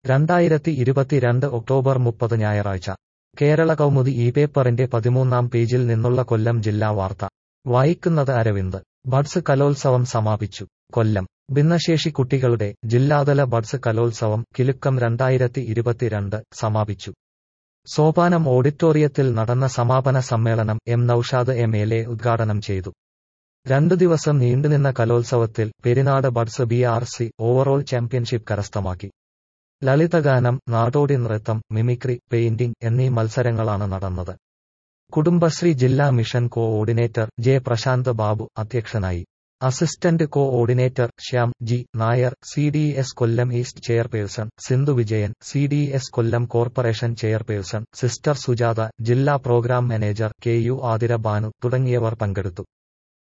രണ്ടായിരത്തി ഇരുപത്തിരണ്ട് ഒക്ടോബർ മുപ്പത് ഞായറാഴ്ച കേരള കൗമുദി ഈ പേപ്പറിന്റെ പതിമൂന്നാം പേജിൽ നിന്നുള്ള കൊല്ലം ജില്ലാ വാർത്ത വായിക്കുന്നത് അരവിന്ദ് ബഡ്സ് കലോത്സവം സമാപിച്ചു കൊല്ലം ഭിന്നശേഷി കുട്ടികളുടെ ജില്ലാതല ബഡ്സ് കലോത്സവം കിലുക്കം രണ്ടായിരത്തി ഇരുപത്തിരണ്ട് സമാപിച്ചു സോപാനം ഓഡിറ്റോറിയത്തിൽ നടന്ന സമാപന സമ്മേളനം M Naushad M L A ഉദ്ഘാടനം ചെയ്തു രണ്ടു ദിവസം നീണ്ടുനിന്ന കലോത്സവത്തിൽ Perinad Buds B R C overall championship കരസ്ഥമാക്കി ലളിതഗാനം നാടോടി നൃത്തം മിമിക്രി പെയിന്റിംഗ് എന്നീ മത്സരങ്ങളാണ് നടന്നത് കുടുംബശ്രീ ജില്ലാ mission coordinator J Prashanth Babu അധ്യക്ഷനായി assistant coordinator Shyam G Nair C D S Kollam East chairperson Sindhu Vijayan C D S Kollam corporation chairperson sister Sujatha ജില്ലാ programme manager K U Athira Banu തുടങ്ങിയവർ പങ്കെടുത്തു